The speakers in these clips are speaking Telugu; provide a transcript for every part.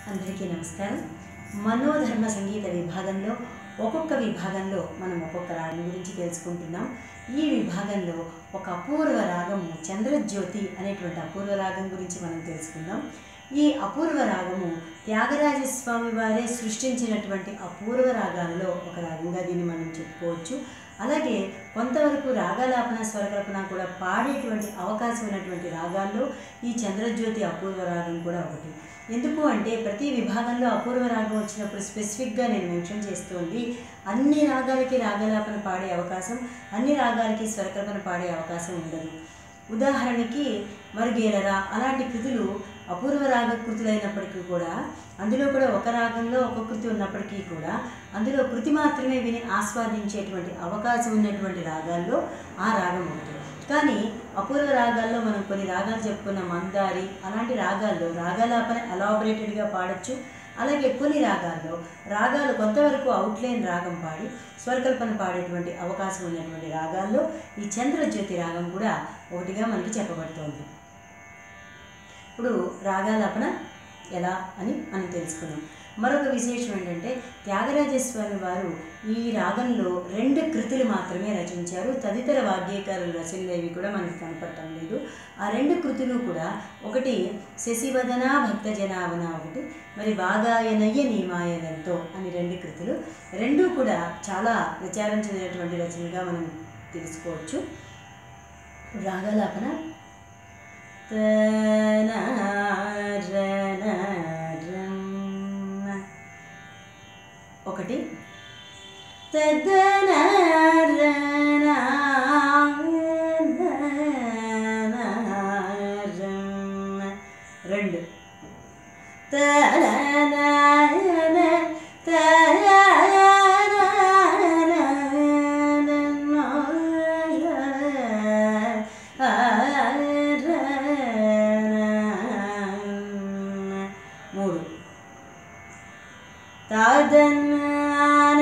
అందరికీ నమస్కారం మనోధర్మ సంగీత విభాగంలో ఒక్కొక్క విభాగంలో మనం ఒక్కొక్క రాగం గురించి తెలుసుకుంటున్నాం ఈ విభాగంలో ఒక అపూర్వ రాగము చంద్రజ్యోతి అనేటువంటి అపూర్వ రాగం గురించి మనం తెలుసుకుందాం ఈ అపూర్వ రాగము త్యాగరాజస్వామి వారే సృష్టించినటువంటి అపూర్వ రాగాలలో ఒక రాగంగా దీన్ని మనం చెప్పుకోవచ్చు అలాగే కొంతవరకు రాగాలాపన స్వరకల్పన కూడా పాడేటువంటి అవకాశం ఉన్నటువంటి రాగాల్లో ఈ చంద్రజ్యోతి అపూర్వ రాగం కూడా ఒకటి ఎందుకు అంటే ప్రతి విభాగంలో అపూర్వ రాగం వచ్చినప్పుడు స్పెసిఫిక్గా నేను మెన్షన్ చేస్తోంది అన్ని రాగాలకి రాగలాపన పాడే అవకాశం అన్ని రాగాలకి స్వరకల్పన పాడే అవకాశం ఉండదు ఉదాహరణకి మరుగేలరా అలాంటి కృతులు అపూర్వ రాగ కృతులైనప్పటికీ కూడా అందులో కూడా ఒక రాగంలో ఒక కృతి ఉన్నప్పటికీ కూడా అందులో కృతి మాత్రమే విని ఆస్వాదించేటువంటి అవకాశం ఉన్నటువంటి రాగాల్లో ఆ రాగం ఒకటి కానీ అపూర్వ రాగాల్లో మనం కొన్ని రాగాలు చెప్పుకున్న మందారి అలాంటి రాగాల్లో రాగాలాపన ఎలాబరేటెడ్గా పాడొచ్చు అలాగే కొన్ని రాగాల్లో రాగాలు కొంతవరకు అవుట్లైన్ రాగం పాడి స్వరకల్పన పాడేటువంటి అవకాశం ఉన్నటువంటి రాగాల్లో ఈ చంద్రజ్యోతి రాగం కూడా ఒకటిగా మనకి చెప్పబడుతోంది ఇప్పుడు రాగాలాపన ఎలా అని మనం తెలుసుకున్నాం మరొక విశేషం ఏంటంటే త్యాగరాజస్వామి వారు ఈ రాగంలో రెండు కృతులు మాత్రమే రచించారు తదితర వాద్యకారుల రచనలు ఏవి కూడా మనకు కనపడటం లేదు ఆ రెండు కృతులు కూడా ఒకటి శశివదన భక్త జనావన ఒకటి మరి బాగాయనయ్య నీమాయనంతో అని రెండు కృతులు రెండు కూడా చాలా ప్రచారం చెందినటువంటి రచనగా మనం తెలుసుకోవచ్చు రాగాలాపన ఒకటి రెండు మూడు తాదన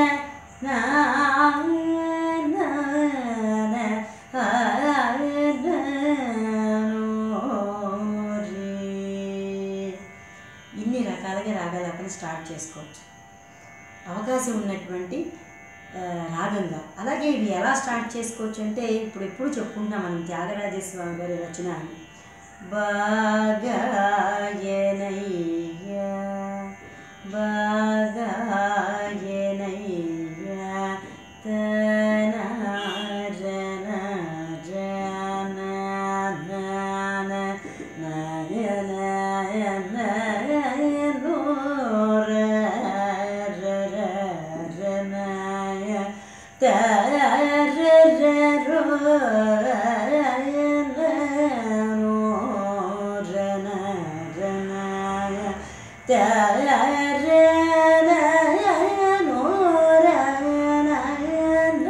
ఇన్ని రకాలుగా రాగాలాపన స్టార్ట్ చేసుకోవచ్చు అవకాశం ఉన్నటువంటి ఆ, రాగంగా అలాగే ఇవి ఎలా స్టార్ట్ చేసుకోవచ్చు అంటే ఇప్పుడు ఎప్పుడు చెప్పుకుంటున్నాం మనం త్యాగరాజస్వామి గారి రచన అని బాగాయనయ్య బాగాయనయ్య తన రన రన నన నయన నయనో ర ర ర రనయ త ర ర రో రయనో రన రనయ త ర రనయనో రనయన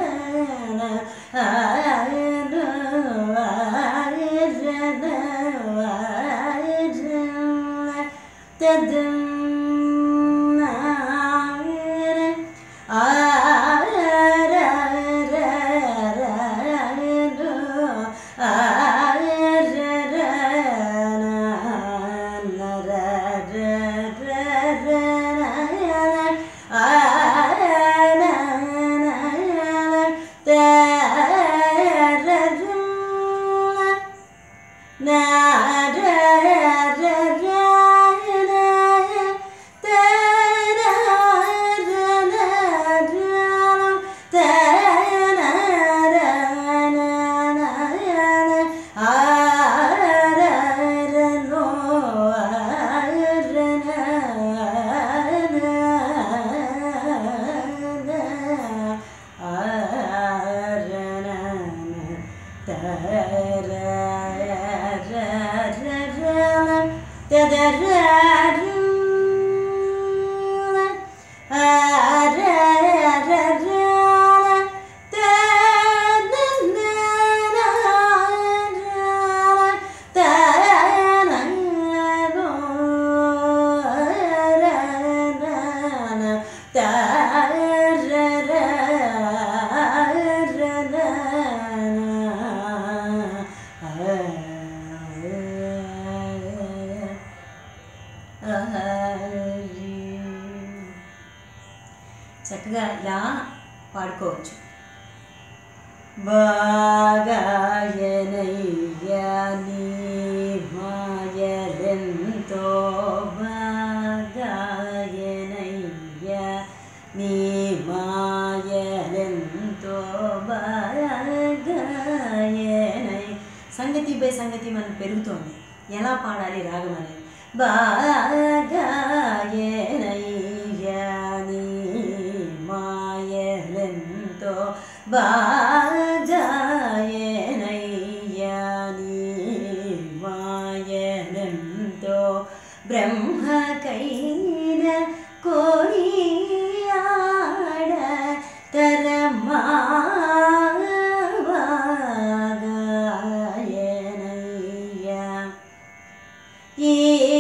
ఆ చక్కగా ఇలా పాడుకోవచ్చు బాగాయనయ్యా నీ మాయలెంతో బాగాయనయ్యా నీ మాయలెంతో బాగాయనై సంగతి బై సంగతి మనం పెరుగుతోంది ఎలా పాడాలి రాగం అనేది బాగాయనయ్యా నీ మాయలెంతో బాగాయనయ్యా నీ మాయలెంతో బ్రహ్మకైన కోరియాడ తరమాగాయనయ్యా ఈ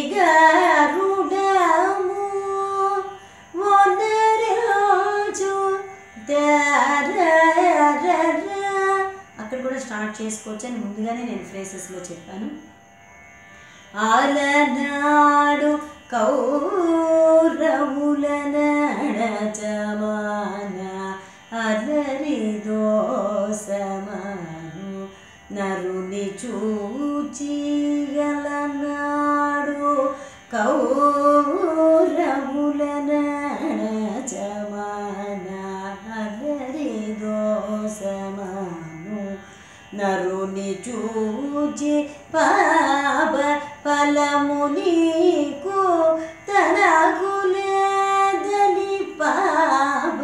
గరుడము వనరోజు దరరర. అక్కడ కూడా స్టార్ట్ చేసుకోవచ్చు అని ముందుగానే నేను ఫ్రేసెస్లో చెప్పాను అలనాడు కౌరవుల నడచమాన అలరి దోసమాను నరుని చూచి గలనాడు కౌరవుల నడచమాన అలరి దోసమాను నరుని చూచి పాప ఫలము నీకు తనకులేదని పాప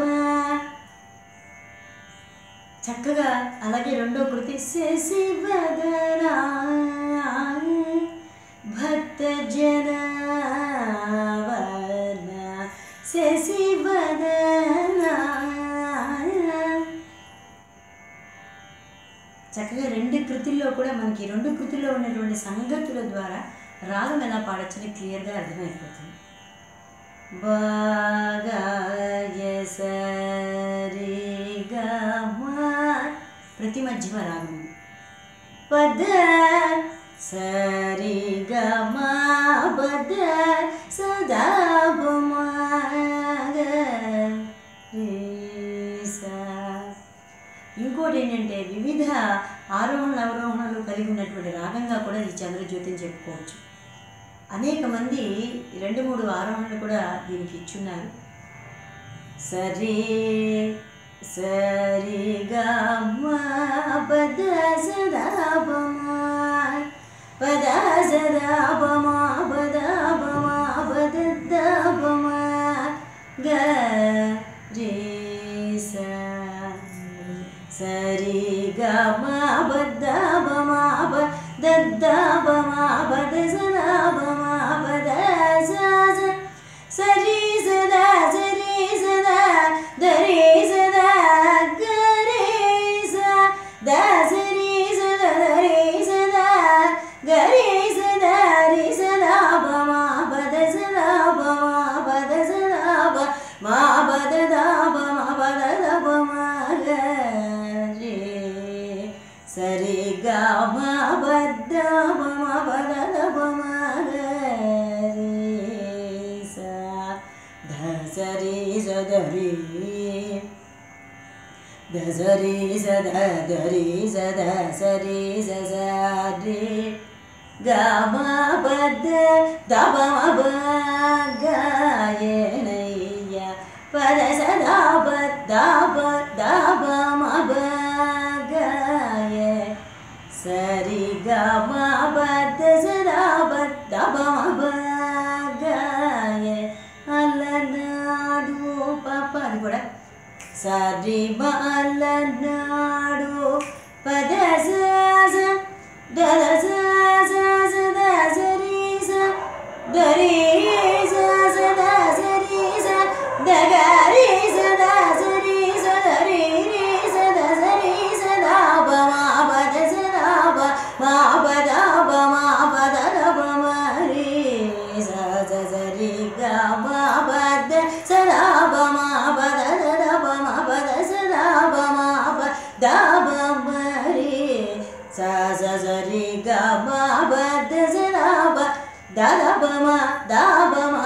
చక్కగా అలాగే రెండో కృతి శశి బదరా భక్త జనవన శశి బదరా చక్కగా రెండు కృతుల్లో కూడా మనకి రెండు కృతుల్లో ఉన్నటువంటి సంగతుల ద్వారా రాగం ఎలా పాడొచ్చని క్లియర్గా అర్థమైపోతుంది ప్రతి మధ్యమ రాగం పద సరి గమ పద సదా ఇంకోటి ఏంటంటే వివిధ ఆరోహణ అవరోహణలు కలిగి ఉన్నటువంటి రాగంగా కూడా ఈ చంద్రజ్యోతిని చెప్పుకోవచ్చు అనేక మంది రెండు మూడు ఆరోహణలు కూడా దీనికి ఇచ్చున్నారు సరే సరి గమ పద సదా పద సదా పద పద గ రే స సరి గ మా బద్ద బ మా బ దద్ద బ మా బద సదా బ మా బద స స సరి సదా సరి సదా దరి సదా గ రే స ద సరి సదా దరి సదా గ రే సదా రి సదా బ మా బద సదా బ మా బద సదా బ మా బద ద బ మా బద ద బ మా గ రే సరి గ మా బద్ద బ మా బద ద బ మా గ రే స ధ సరి స ద రి ద సరి స ద ద రి స ద సరి స స రి గ మ బద్ద ద బ మ బ గాయనయ్య పద స ద బ ద బ ద బ మ బ గాయ సరి గ మ బద్ద స ద బ ద బ మ బ గాయ అలనాడు పాప అది కూడా సరి బాలనాడు పద స స ద స స స ద సరి స దరి స స ద సరి స ద గ రి స ద సరి స ద రి రి స ద సరి స ద బ మా బ ద స ద బ మా బ ద బ మా బ ద ద బ మ రి స స స రి గ మ బ ద స ద బ మా బ ద ద ద బ మా బ ద స ద బ మా బ ద బ మ రి స స స రి గ మ బ ద స ద బ ద ద బ మ ద బ మ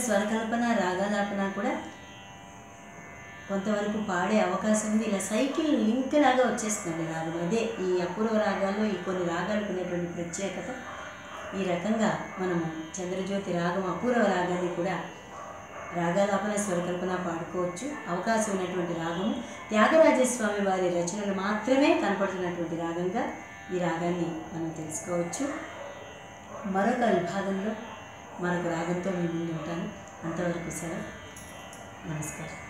స్వరకల్పన రాగాలాపన కూడా కొంతవరకు పాడే అవకాశం ఉంది ఇలా సైకిల్ లింక్ లాగా వచ్చేస్తుంది రాగం అదే ఈ అపూర్వ రాగాల్లో ఈ కొన్ని రాగాలకు ఉన్నటువంటి ప్రత్యేకత ఈ రకంగా మనము చంద్రజ్యోతి రాగం అపూర్వ రాగాన్ని కూడా రాగాలాపన స్వరకల్పన పాడుకోవచ్చు అవకాశం ఉన్నటువంటి రాగము త్యాగరాజస్వామి వారి రచనలు మాత్రమే కనపడుతున్నటువంటి రాగంగా ఈ రాగాన్ని మనం తెలుసుకోవచ్చు మరొక విభాగంలో మరొక రాగంతో మీ ముందు ఉంటాను అంతవరకు సెలవు నమస్కారం